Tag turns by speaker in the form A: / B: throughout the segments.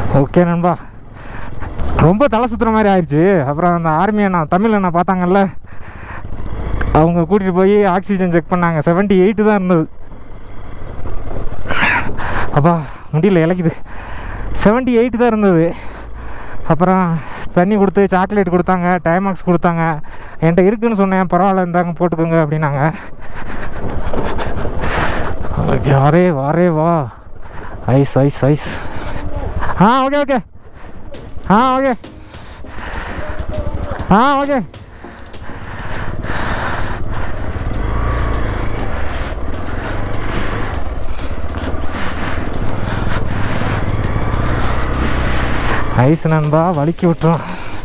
A: Okay நண்பா ரொம்ப தலை சுற்றுற மாதிரி ஆயிடுச்சு அப்புறம் அந்த ஆர்மி அண்ணா தமிழ் அண்ணா பார்த்தாங்கல்ல அவங்க கூட்டிகிட்டு போய் ஆக்சிஜன் செக் பண்ணாங்க 78 எயிட்டு தான் இருந்தது அப்பா முடியல இலைக்குது 78 எயிட்டு தான் இருந்தது அப்புறம் தண்ணி கொடுத்து சாக்லேட் கொடுத்தாங்க டைமாக்ஸ் கொடுத்தாங்க என்கிட்ட இருக்குன்னு சொன்னேன் பரவாயில்ல இருந்தாங்க போட்டுக்கோங்க அப்படின்னாங்க ஓகே அரே வாரே வா ஐஸ் ஐஸ் ஐஸ் ஆ ஓகே ஓகே ஆ ஓகே ஆ ஓகே ஐஸ் நண்பா வலிக்கி விட்டுரும்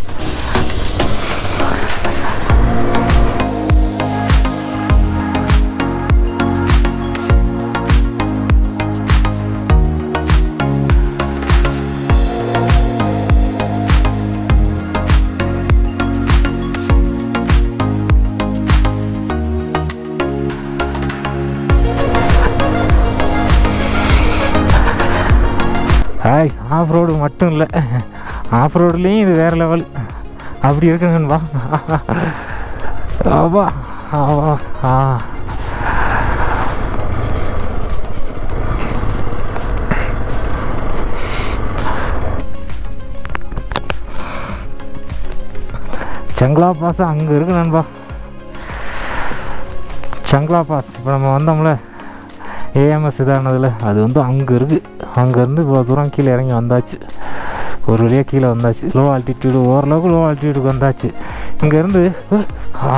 A: ஹாய் ஆஃப் ரோடு மட்டும் இல்லை ஆஃப் ரோடுலேயும் இது வேறு லெவல் அப்படி இருக்குங்கன்பா ஆவா ஆவா ஆ சங்லா பாஸ் அங்கே இருக்கு நண்பா சங்லா பாஸ் இப்போ நம்ம வந்தோம்ல ஏஎம்எஸ் இதானதில் அது வந்து அங்கே இருக்குது அங்கேருந்து இவ்வளோ தூரம் கீழே இறங்கி வந்தாச்சு ஒரு வழியாக கீழே வந்தாச்சு லோ ஆல்டிடியூடு ஓரளவுக்கு லோ ஆல்டிடியூடுக்கு வந்தாச்சு இங்கேருந்து ஆ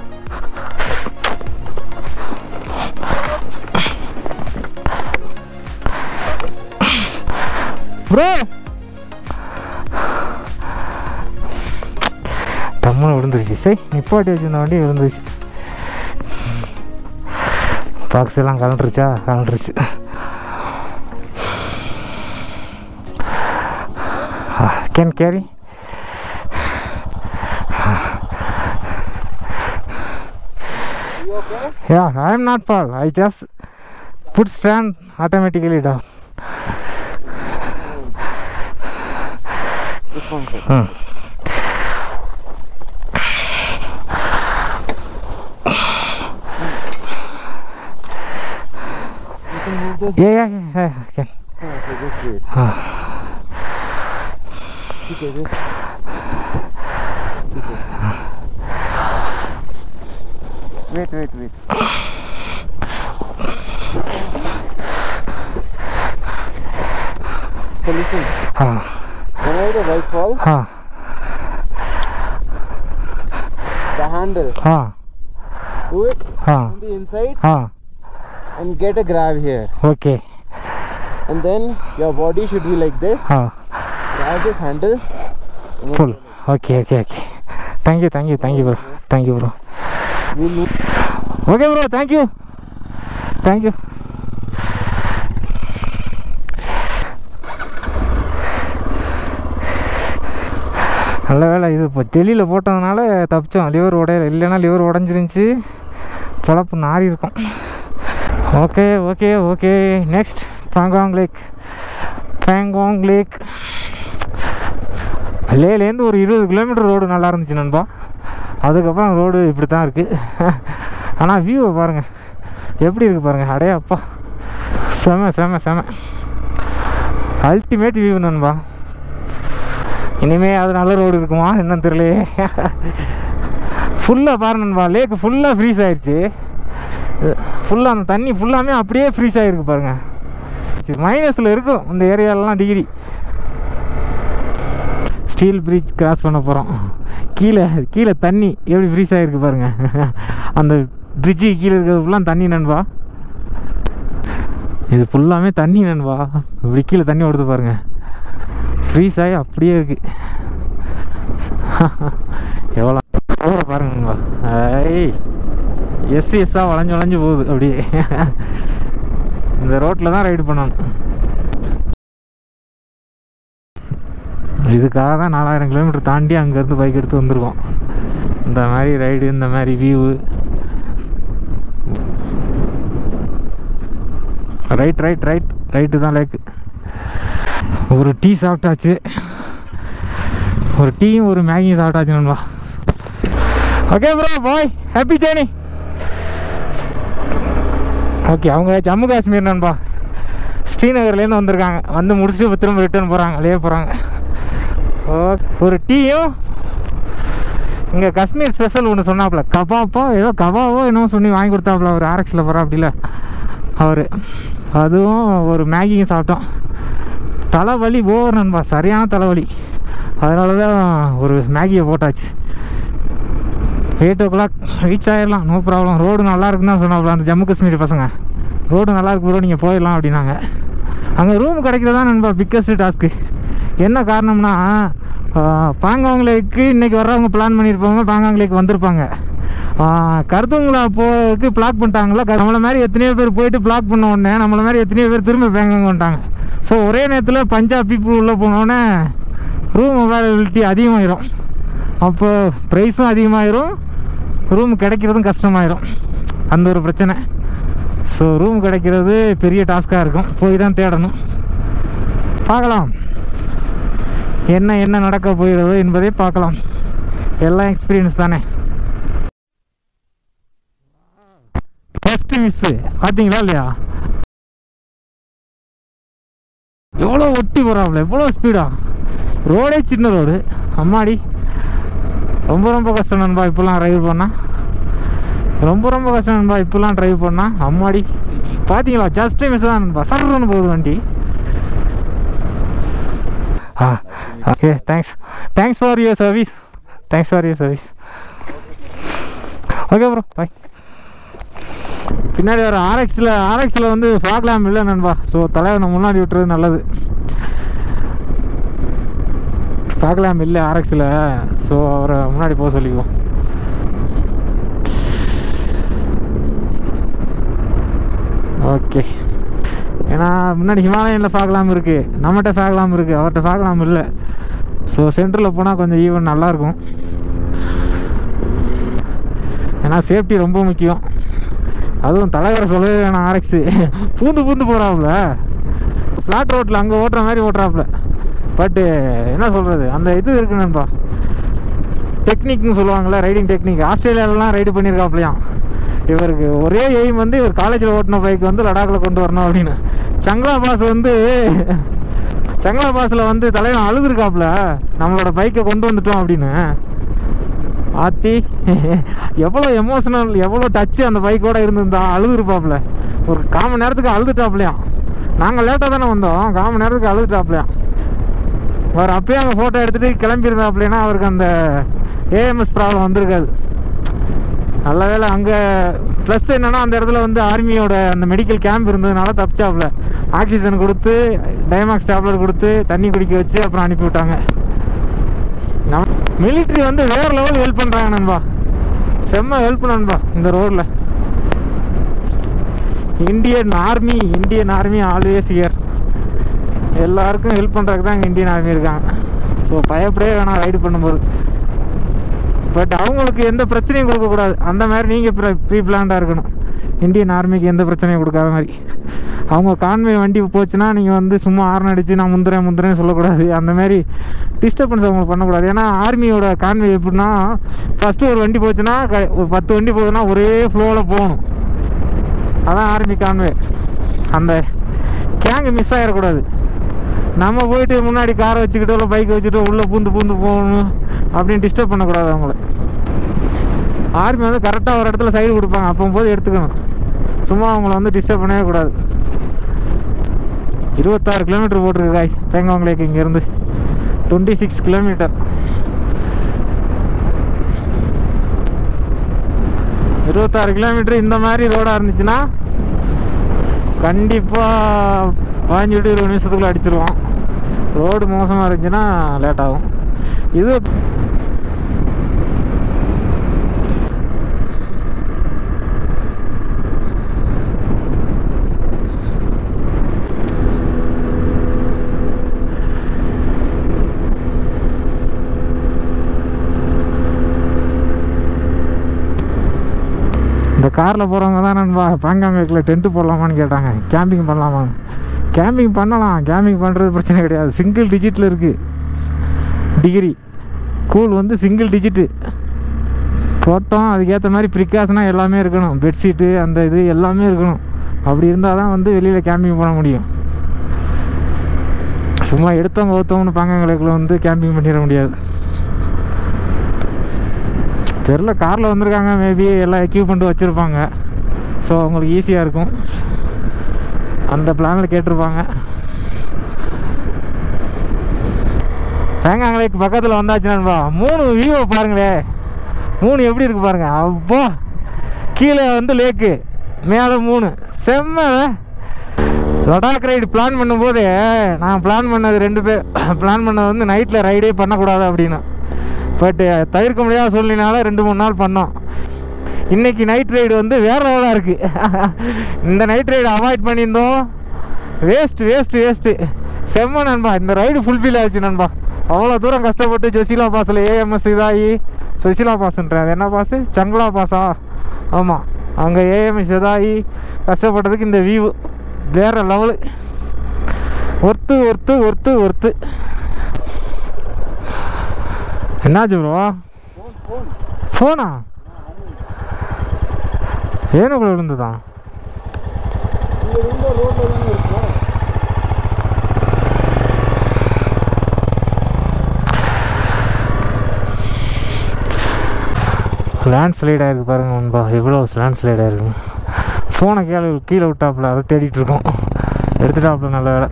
A: ப்ரோ டம்முன்னு விழுந்துருச்சு சரி நிப்பாட்டி வச்சிருந்த வண்டி விழுந்துருச்சு பாக்ஸ் எல்லாம் கலண்டுருச்சா கலண்டுருச்சு can carry
B: You okay?
A: Yeah, I am not fall. I just put stand automatically down.
B: This one, sir.
A: Hmm.
B: You can move this.
A: Yeah, yeah, yeah, yeah. Okay.
B: Oh, so just wait. ठीक है just. ठीक है. Wait, wait, wait. So listen,
A: हाँ
B: whenever the bike falls,
A: हाँ
B: the handle,
A: हाँ
B: do it
A: हाँ
B: on the inside
A: हाँ
B: and get a grab here.
A: okay
B: And then your body should be like this.
A: हाँ
B: Grab this handle. and then
A: full okay okay okay thank you thank you thank you bro thank you bro
B: We'll move.
A: okay bro thank you thank you நல்ல வேலை இது இப்போ டெல்லியில் போட்டதுனால தப்பிச்சோம் liver உடையல இல்லைன்னா liver உடஞ்சிருந்துச்சி பொழப்பு நாரி இருக்கும் okay okay okay next Pangong lake Pangong lake லேலேருந்து ஒரு இருபது கிலோமீட்டர் ரோடு நல்லா இருந்துச்சு நண்பா அதுக்கப்புறம் ரோடு இப்படி தான் இருக்குது ஆனால் வியூவை பாருங்கள் எப்படி இருக்குது பாருங்கள் அடே அப்பா செம செம செம அல்டிமேட் வியூ நண்பா இனிமே அது நல்ல ரோடு இருக்குமா என்னன்னு தெரியலையே ஃபுல்லாக பாரு நண்பா லேக் ஃபுல்லாக ஃப்ரீஸ் ஆயிடுச்சு ஃபுல்லாக அந்த தண்ணி ஃபுல்லாமே அப்படியே ஃப்ரீஸ் ஆகிருக்கு பாருங்க மைனஸில் இருக்கும் இந்த ஏரியாலலாம் டிகிரி ஸ்டீல் பிரிட்ஜ் கிராஸ் பண்ண போகிறோம் கீழே கீழே தண்ணி எப்படி ஃப்ரீஸ் ஆகிருக்கு பாருங்க அந்த பிரிட்ஜு கீழே இருக்கிறது ஃபுல்லாக தண்ணி நண்பா இது ஃபுல்லாமே தண்ணி நண்பா இப்படி கீழே தண்ணி ஓடுது பாருங்க ஃப்ரீஸ் ஆகி அப்படியே இருக்கு எவ்வளோ எவ்வளோ பாருங்க நண்பா ஐ எஸ் எஸ்ஸாக வளைஞ்சு வளைஞ்சு போகுது அப்படியே இந்த ரோட்டில் தான் ரைடு பண்ணணும் இதுக்காக தான் நாலாயிரம் கிலோமீட்டர் தாண்டி அங்கேருந்து பைக் எடுத்து வந்திருக்கோம் இந்த மாதிரி ரைடு இந்த மாதிரி view right right right right தான் லேக்கு ஒரு டீ சாப்பிட்டாச்சு ஒரு டீயும் ஒரு மேகியும் சாப்பிட்டாச்சு நண்பா okay bro bye happy journey okay அவங்க ஜம்மு காஷ்மீர் நண்பா ஸ்ரீநகர்லேருந்து வந்திருக்காங்க வந்து முடிச்சுட்டு இப்ப திரும்ப ரிட்டர்ன் போகிறாங்க லே போகிறாங்க ஒரு டீயும் இங்கே காஷ்மீர் ஸ்பெஷல் ஒன்று சொன்னாப்புல கபாப்போ ஏதோ கபாவோ என்னமோ சொல்லி வாங்கி கொடுத்தாப்புல அவர் ஆர்எக்ஸில் போகிறா அப்படில அவர் அதுவும் ஒரு மேகியும் சாப்பிட்டோம் தலைவலி ஓவர் நண்பா சரியான தலைவலி அதனால தான் ஒரு மேகியை போட்டாச்சு எயிட் ஓ கிளாக் ரீச் ஆயிடலாம் நோ ப்ராப்ளம் ரோடு நல்லா இருக்குன்னு தான் சொன்னாப்புல அந்த ஜம்மு காஷ்மீர் பசங்க ரோடு நல்லா இருக்கு ப்ரோ நீங்கள் போயிடலாம் அப்படின்னாங்க அங்கே ரூம் கிடைக்கிறதா நண்பா பிக்கஸ்ட் டாஸ்க்கு என்ன காரணம்னா பாங்காங் லேக்கு இன்றைக்கி வர்றவங்க பிளான் பண்ணியிருப்பாங்க பாங்காங் லேக் வந்திருப்பாங்க கருத்துங்களா போக்கு பிளாக் பண்ணிட்டாங்களா நம்மளை மாதிரி எத்தனையோ பேர் போயிட்டு பிளாக் பண்ண உடனே நம்மளை மாதிரி எத்தனையோ பேர் திரும்ப பேங்காங் வந்துட்டாங்க ஸோ ஒரே நேரத்தில் பஞ்சாப் பீப்புள் உள்ளே போனோடனே ரூம் அவைலபிலிட்டி அதிகமாயிரும் அப்போ ப்ரைஸும் அதிகமாயிரும் ரூம் கிடைக்கிறதும் கஷ்டமாயிரும் அந்த ஒரு பிரச்சனை ஸோ ரூம் கிடைக்கிறது பெரிய டாஸ்காக இருக்கும் போய் தான் தேடணும் பார்க்கலாம் என்ன என்ன நடக்க போகிறதோ என்பதை பார்க்கலாம் எல்லாம் எக்ஸ்பீரியன்ஸ் தானே ஃபர்ஸ்ட் மிஸ்ஸு பார்த்தீங்களா இல்லையா எவ்வளோ ஒட்டி போகிறாப்புல எவ்வளோ ஸ்பீடா ரோடே சின்ன ரோடு அம்மாடி ரொம்ப ரொம்ப கஷ்டம் நண்பா இப்போலாம் டிரைவ் பண்ணா ரொம்ப ரொம்ப கஷ்டம் நண்பா இப்போலாம் டிரைவ் பண்ணா அம்மாடி பார்த்தீங்களா ஜஸ்ட் மிஸ் தான் நண்பா சர்றன்னு போகுது வண்டி ஆ okay thanks thanks for your service thanks for your service okay bro bye பின்னாடி ஒரு ஆர்எக்ஸில் ஆர்எக்ஸில் வந்து ஃபாக்லாம் இல்லை நண்பா ஸோ தலைவனை முன்னாடி விட்டுறது நல்லது பார்க்கலாம் இல்லை ஆர்எக்ஸில் ஸோ அவரை முன்னாடி போக சொல்லிக்குவோம் ஓகே ஏன்னா முன்னாடி ஹிமாலயனில் பார்க்கலாம் இருக்குது நம்மகிட்ட பார்க்கலாம் இருக்குது அவர்கிட்ட பார்க்கலாம் இல்லை ஸோ சென்டரில் போனால் கொஞ்சம் ஈவன் நல்லாயிருக்கும் ஏன்னா சேஃப்டி ரொம்ப முக்கியம் அதுவும் தலைவரை சொல்லவே வேணாம் ஆர்எக்ஸு பூந்து பூந்து போகிறாப்புல ஃப்ளாட் ரோட்டில் அங்கே ஓட்டுற மாதிரி ஓட்டுறாப்புல பட்டு என்ன சொல்கிறது அந்த இது இருக்கு நண்பா டெக்னிக்னு சொல்லுவாங்கள்ல ரைடிங் டெக்னிக் ஆஸ்திரேலியாவிலலாம் ரைடு பண்ணியிருக்காப்லையாம் இவருக்கு ஒரே எய்ம் வந்து இவர் காலேஜில் ஓட்டின பைக் வந்து லடாக்கில் கொண்டு வரணும் அப்படின்னு சங்களா பாஸ் வந்து சங்களா பாஸில் வந்து தலைவன் அழுதுருக்காப்புல நம்மளோட பைக்கை கொண்டு வந்துட்டோம் அப்படின்னு ஆத்தி எவ்வளோ எமோஷனல் எவ்வளோ டச்சு அந்த பைக்கோட இருந்திருந்தா அழுதுருப்பாப்புல ஒரு காமன் நேரத்துக்கு அழுதுட்டாப்லையாம் நாங்கள் லேட்டாக தானே வந்தோம் காமன் நேரத்துக்கு அழுதுட்டாப்லையாம் அவர் அப்பயே அங்கே ஃபோட்டோ எடுத்துகிட்டு கிளம்பியிருந்தாப்லைன்னா அவருக்கு அந்த ஏஎம்எஸ் ப்ராப்ளம் வந்திருக்காது நல்ல வேலை அங்கே ப்ளஸ் என்னன்னா அந்த இடத்துல வந்து ஆர்மியோட அந்த மெடிக்கல் கேம்ப் இருந்ததுனால தப்பிச்சாப்ல ஆக்சிஜன் கொடுத்து டைமாக்ஸ் டேப்லெட் கொடுத்து தண்ணி குடிக்க வச்சு அப்புறம் அனுப்பி விட்டாங்க நம்ம மிலிட்ரி வந்து வேற லெவல் ஹெல்ப் பண்ணுறாங்க நண்பா செம்ம ஹெல்ப் நண்பா இந்த ரோடில் Indian army Indian army always here எல்லாருக்கும் ஹெல்ப் பண்ணுறதுக்கு தான் இங்கே இந்தியன் ஆர்மி இருக்காங்க ஸோ பயப்படவே வேணாம் ரைடு பண்ணும்போது பட் அவங்களுக்கு எந்த பிரச்சனையும் கொடுக்கக்கூடாது அந்த மாதிரி நீங்கள் ப்ரீ பிளான்டாக இருக்கணும் இந்தியன் ஆர்மிக்கு எந்த பிரச்சனையும் கொடுக்காத மாதிரி அவங்க கான்வே வண்டி போச்சுன்னா நீங்கள் வந்து சும்மா ஆர்ன் அடித்து நான் முந்துறேன் முந்துறேன்னு சொல்லக்கூடாது அந்த மாதிரி டிஸ்டர்பன்ஸ் அவங்களுக்கு பண்ணக்கூடாது ஏன்னா ஆர்மியோட கான்வே எப்படின்னா ஃபஸ்ட்டு ஒரு வண்டி போச்சுன்னா க- ஒரு பத்து வண்டி போகுதுன்னா ஒரே ஃப்ளோவில் போகணும் அதான் ஆர்மி கான்வே அந்த கேங்கு மிஸ் ஆகிடக்கூடாது நம்ம போயிட்டு முன்னாடி காரை வச்சுக்கிட்டோ இல்லை பைக்கை வச்சுட்டோ உள்ளே பூந்து பூந்து போகணும் அப்படின்னு டிஸ்டர்ப் பண்ணக்கூடாது அவங்கள ஆர்மி வந்து கரெக்டாக ஒரு இடத்துல சைடு கொடுப்பாங்க அப்போ போது எடுத்துக்கணும் சும்மா அவங்கள வந்து டிஸ்டர்ப் பண்ணவே கூடாது இருபத்தாறு கிலோமீட்டர் போட்டிருக்கு காய்ஸ் தேங்காய் லேக் இங்கேருந்து டுவெண்ட்டி சிக்ஸ் கிலோமீட்டர் இருபத்தாறு கிலோமீட்டர் இந்த மாதிரி ரோடாக இருந்துச்சுன்னா கண்டிப்பாக பாஞ்சுட்டு இருபது நிமிஷத்துக்குள்ள அடிச்சிருவோம் ரோடு மோசமாக இருந்துச்சுன்னா லேட் ஆகும் இது இந்த காரில் போகிறவங்க தான் நண்பா பாங்காங்கில் டென்ட்டு போடலாமான்னு கேட்டாங்க கேம்பிங் பண்ணலாமா கேம்பிங் பண்ணலாம் கேம்பிங் பண்ணுறது பிரச்சனை கிடையாது சிங்கிள் டிஜிட்டில் இருக்குது டிகிரி கூல் வந்து சிங்கிள் டிஜிட்டு போட்டோம் அதுக்கேற்ற மாதிரி ப்ரிகாஷனாக எல்லாமே இருக்கணும் பெட்ஷீட்டு அந்த இது எல்லாமே இருக்கணும் அப்படி இருந்தால் தான் வந்து வெளியில் கேம்பிங் பண்ண முடியும் சும்மா எடுத்தவங்க ஒருத்தவங்கன்னு பாங்கங்களுக்குள்ள வந்து கேம்பிங் பண்ணிட முடியாது தெரில காரில் வந்திருக்காங்க மேபி எல்லா எக்யூப்மெண்ட்டும் வச்சுருப்பாங்க ஸோ அவங்களுக்கு ஈஸியாக இருக்கும் அந்த பிளானில் கேட்டிருப்பாங்க தேங்காங்களுக்கு பக்கத்தில் வந்தாச்சு நண்பா மூணு வியூவை பாருங்களே மூணு எப்படி இருக்கு பாருங்க அப்பா கீழே வந்து லேக்கு மேலே மூணு செம்ம லடாக் ரைடு பிளான் பண்ணும்போது நான் பிளான் பண்ணது ரெண்டு பேர் பிளான் பண்ணது வந்து நைட்டில் ரைடே பண்ணக்கூடாது அப்படின்னு பட் தவிர்க்க முடியாத சூழ்நிலைனால ரெண்டு மூணு நாள் பண்ணோம் இன்னைக்கு நைட் ரைடு வந்து வேற லெவலாக இருக்குது இந்த நைட் ரைடு அவாய்ட் பண்ணியிருந்தோம் வேஸ்ட் வேஸ்ட் வேஸ்ட்டு செம்ம நண்பா இந்த ரைடு ஃபுல்ஃபில் ஆச்சு நண்பா அவ்வளோ தூரம் கஷ்டப்பட்டு ஜொசிலா பாஸில் ஏஎம்எஸ் இதாகி சுசிலா பாஸ்ன்றேன் அது என்ன பாஸு சங்குலா பாஸா ஆமாம் அங்கே ஏஎம்எஸ் இதாகி கஷ்டப்பட்டதுக்கு இந்த வியூ வேற level worth worth worth worth என்னாச்சு ப்ரோ ஃபோனா ஏனுக்குள்ள விழுந்துதான்
B: இந்த window road ல தானே இருக்கும்
A: லேண்ட் ஸ்லைட் ஆயிருக்கு பாருங்க நண்பா எவ்வளோ லேண்ட் ஸ்லைட் ஆயிருக்கு ஃபோனை கீழே கீழே விட்டாப்புல அதை தேடிட்டு இருக்கோம் எடுத்துட்டாப்புல நல்ல வேலை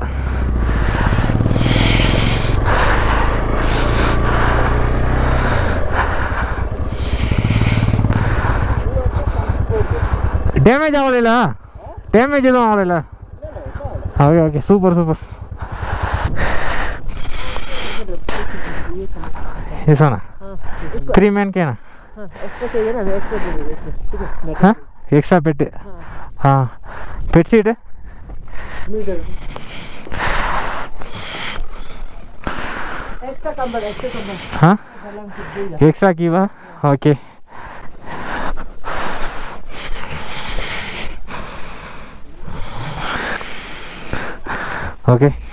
A: டேமேஜ் ஆகலைல டேமேஜ் எதுவும் ஆகலைல okay okay super super yes அண்ணா த்ரீ மேன் கேனா
B: एक्स्ट्रा चाहिए ना एक्स्ट्रा चाहिए इसमें ठीक है
A: हाँ एक्स्ट्रा पेट हाँ पेट सीट है
B: मीटर एक्स्ट्रा कंबल एक्स्ट्रा कंबल
A: हाँ
B: गला में कुछ देगा
A: एक्स्ट्रा की बा ओके ओके